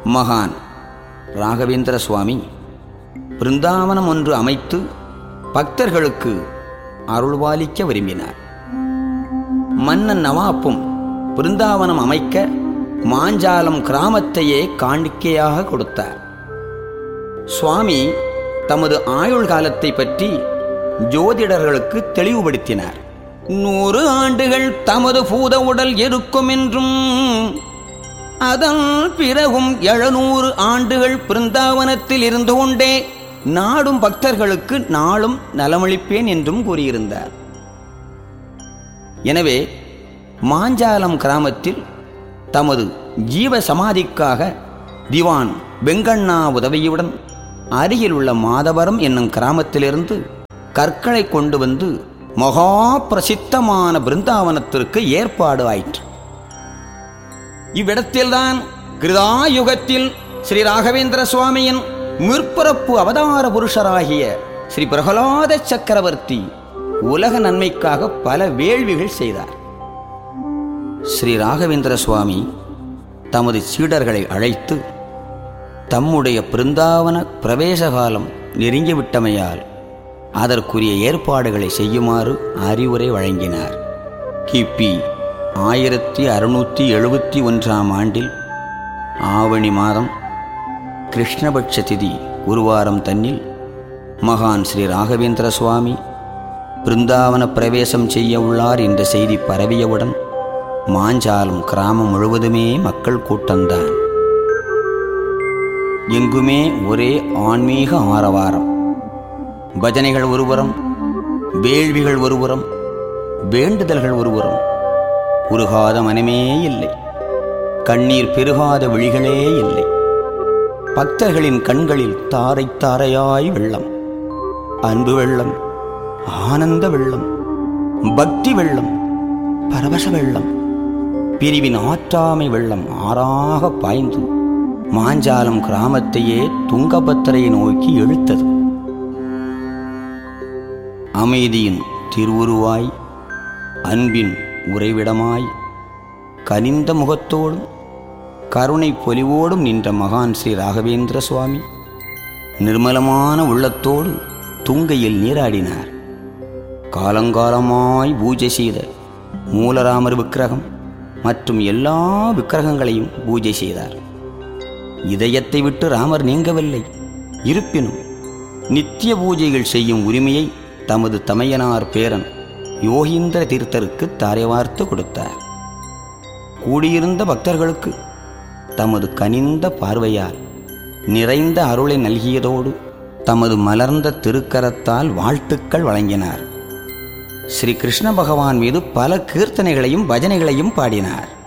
மகான் ராகவேந்திர சுவாமி பிருந்தாவனம் ஒன்று அமைத்து பக்தர்களுக்கு அருள்வாலிக்க விரும்பினார் மன்னன் நவாப்பும் பிருந்தாவனம் அமைக்க மாஞ்சாலம் கிராமத்தையே காணிக்கையாக கொடுத்தார் சுவாமி தமது ஆயுள் காலத்தை பற்றி ஜோதிடர்களுக்கு தெளிவுபடுத்தினார் நூறு ஆண்டுகள் தமது பூத உடல் இருக்கும் என்றும் அதன் பிறகும் எழுநூறு ஆண்டுகள் பிருந்தாவனத்தில் இருந்து கொண்டே நாடும் பக்தர்களுக்கு நாளும் நலமளிப்பேன் என்றும் கூறியிருந்தார் எனவே மாஞ்சாலம் கிராமத்தில் தமது ஜீவ சமாதிக்காக திவான் வெங்கண்ணா உதவியுடன் அருகில் உள்ள மாதவரம் என்னும் கிராமத்திலிருந்து கற்களை கொண்டு வந்து மகா பிரசித்தமான பிருந்தாவனத்திற்கு ஏற்பாடு ஆயிற்று இவ்விடத்தில்தான் கிருதாயுகத்தில் ஸ்ரீ ராகவேந்திர சுவாமியின் முற்பிறப்பு அவதார புருஷராகிய ஸ்ரீ பிரகலாத சக்கரவர்த்தி உலக நன்மைக்காக பல வேள்விகள் செய்தார் ஸ்ரீ ராகவேந்திர சுவாமி தமது சீடர்களை அழைத்து தம்முடைய பிருந்தாவன பிரவேச காலம் நெருங்கிவிட்டமையால் அதற்குரிய ஏற்பாடுகளை செய்யுமாறு அறிவுரை வழங்கினார் கிபி ஆயிரத்தி அறுநூற்றி எழுபத்தி ஒன்றாம் ஆண்டில் ஆவணி மாதம் கிருஷ்ணபட்ச திதி குருவாரம் தன்னில் மகான் ஸ்ரீ ராகவேந்திர சுவாமி பிருந்தாவன பிரவேசம் செய்ய உள்ளார் என்ற செய்தி பரவியவுடன் மாஞ்சாலம் கிராமம் முழுவதுமே மக்கள் கூட்டம்தான் எங்குமே ஒரே ஆன்மீக ஆரவாரம் பஜனைகள் ஒருபுறம் வேள்விகள் ஒருபுறம் வேண்டுதல்கள் ஒருபுறம் உருகாத மனமே இல்லை கண்ணீர் பெருகாத விழிகளே இல்லை பக்தர்களின் கண்களில் தாரை தாரையாய் வெள்ளம் அன்பு வெள்ளம் ஆனந்த வெள்ளம் பக்தி வெள்ளம் பரவச வெள்ளம் பிரிவின் ஆற்றாமை வெள்ளம் ஆறாக பாய்ந்து மாஞ்சாலம் கிராமத்தையே துங்கபத்திரையை நோக்கி இழுத்தது அமைதியின் திருவுருவாய் அன்பின் உறைவிடமாய் கனிந்த முகத்தோடும் கருணை பொலிவோடும் நின்ற மகான் ஸ்ரீ ராகவேந்திர சுவாமி நிர்மலமான உள்ளத்தோடு துங்கையில் நீராடினார் காலங்காலமாய் பூஜை செய்த மூலராமர் விக்கிரகம் மற்றும் எல்லா விக்கிரகங்களையும் பூஜை செய்தார் இதயத்தை விட்டு ராமர் நீங்கவில்லை இருப்பினும் நித்திய பூஜைகள் செய்யும் உரிமையை தமது தமையனார் பேரன் யோகீந்திர தீர்த்தருக்கு தாரைவார்த்து கொடுத்தார் கூடியிருந்த பக்தர்களுக்கு தமது கனிந்த பார்வையால் நிறைந்த அருளை நல்கியதோடு தமது மலர்ந்த திருக்கரத்தால் வாழ்த்துக்கள் வழங்கினார் ஸ்ரீ கிருஷ்ண பகவான் மீது பல கீர்த்தனைகளையும் பஜனைகளையும் பாடினார்